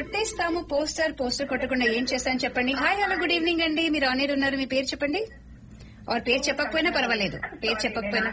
కొట్టేస్తాము poster poster కొట్టకుండా ఏం చేస్తాను చెప్పండి హాయ్ హలో గుడ్ ఈవినింగ్ అండి మీరు ఆనేరు ఉన్నారు మీ పేరు చెప్పండి ఆర్ పేరు చెప్పకపోయినా పర్వాలేదు పేరు చెప్పకపోయినా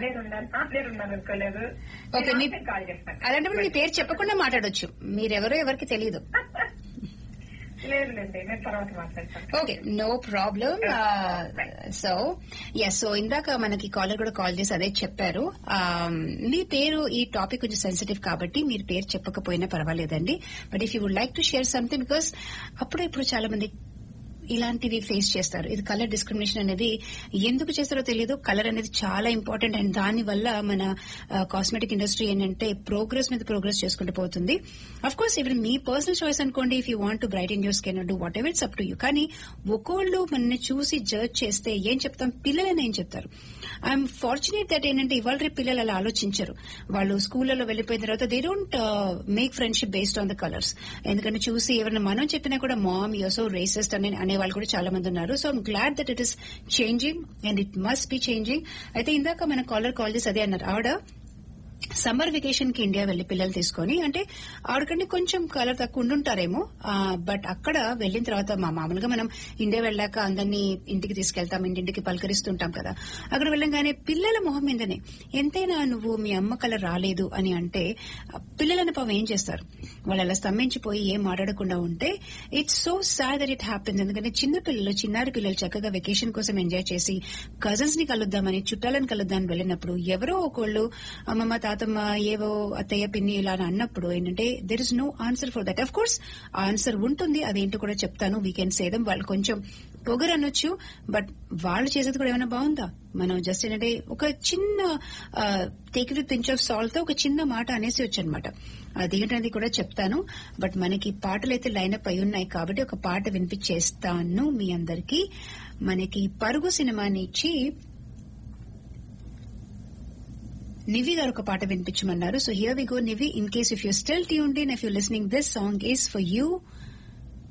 ఓకే మీ అలాంటప్పుడు మీ పేరు చెప్పకుండా మాట్లాడొచ్చు మీరెవరో ఎవరికి తెలియదు లేదులేండి నేను తర్వాత మాట్లాడతాను okay no problem so yes so ఇందాక మనకి కాలర్ కూడా కాల్ చేసి అదే చెప్పారు Um, మీ పేరు ఈ టాపిక్ కొంచెం సెన్సిటివ్ కాబట్టి మీరు పేరు చెప్పకపోయినా పర్వాలేదండి but if you would like to share something because అప్పుడు ఇప్పుడు చాలా మంది ఇలాంటివి ఫేస్ చేస్తారు ఇది కలర్ డిస్క్రిమినేషన్ అనేది ఎందుకు చేస్తారో తెలియదు కలర్ అనేది చాలా ఇంపార్టెంట్ అండ్ దాని వల్ల మన కాస్మెటిక్ ఇండస్ట్రీ ఏంటంటే ప్రోగ్రెస్ మీద ప్రోగ్రెస్ చేసుకుంటూ పోతుంది అఫ్ కోర్స్ ఇప్పుడు మీ పర్సనల్ చాయిస్ అనుకోండి if you want to bright in your skin do whatever it's up to you కానీ ఒక్కోళ్ళు మనల్ని చూసి జడ్జ్ చేస్తే ఏం చెప్తాం పిల్లలని ఏం చెప్తారు ఐఎమ్ ఫార్చునేట్ దట్ ఏంటంటే ఇవాళ రేపు పిల్లలు అలా ఆలోచించరు వాళ్ళు స్కూళ్ళలో వెళ్ళిపోయిన తర్వాత they don't make friendship based on the colours ఎందుకంటే చూసి ఎవరైనా మనం చెప్పినా కూడా మామ్ యూర్ సో రేసిస్ట్ అని అనే వాళ్ళు కూడా చాలా మంది ఉన్నారు so I'm glad that it is changing and it must be changing అయితే ఇందాక మన కాలర్ కాల్ చేసి అదే అన్నారు ఆవిడ సమ్మర్ వెకేషన్ కి ఇండియా వెళ్లి పిల్లలు తీసుకొని అంటే ఆవిడకంటే కొంచెం కలర్ తక్కువ ఉండుంటారేమో బట్ అక్కడ వెళ్ళిన తర్వాత మా మామూలుగా మనం ఇండియా వెళ్ళాక అందరినీ ఇంటికి తీసుకెళ్తాం ఇంటింటికి పలకరిస్తుంటాం కదా అక్కడ వెళ్ళంగానే పిల్లల మొహం మీదనే ఎంతైనా నువ్వు మీ అమ్మ కలర్ రాలేదు అని అంటే ఆ పిల్లలని పాపం ఏం చేస్తారు వాళ్ళు అలా స్తంభించిపోయి ఏం మాట్లాడకుండా ఉంటే it's so sad that it happens ఎందుకంటే చిన్న పిల్లలు చిన్నారి పిల్లలు చక్కగా వెకేషన్ కోసం ఎంజాయ్ చేసి కజిన్స్ ని కలుద్దామని చుట్టాలను కలుద్దామని వెళ్ళినప్పుడు ఎవరో ఒకళ్ళు అమ్మమ్మ తాతమ్మ ఏవో అత్తయ్య పిన్ని ఇలా అని అన్నప్పుడు ఏంటంటే there is no answer for that of course answer ఉంటుంది అదేంటో కూడా చెప్తాను వీకెండ్ సేదం వాళ్ళు కొంచెం పొగరు అనొచ్చు బట్ వాళ్ళు చేసేది కూడా ఏమైనా బాగుందా మనం జస్ట్ ఏంటంటే ఒక చిన్న take with pinch of salt తో ఒక చిన్న మాట అనేసి వచ్చనమాట అదేంటనేది కూడా చెప్తాను బట్ మనకి పాటలు అయితే లైనప్ అయి ఉన్నాయి కాబట్టి ఒక పాట వినిపించేస్తాను మీ అందరికి మనకి పరుగు సినిమాని ఇచ్చి నివి గారు ఒక పాట వినిపించమన్నారు so here we go Nivi in case if you still tuned in if you listening this song is for you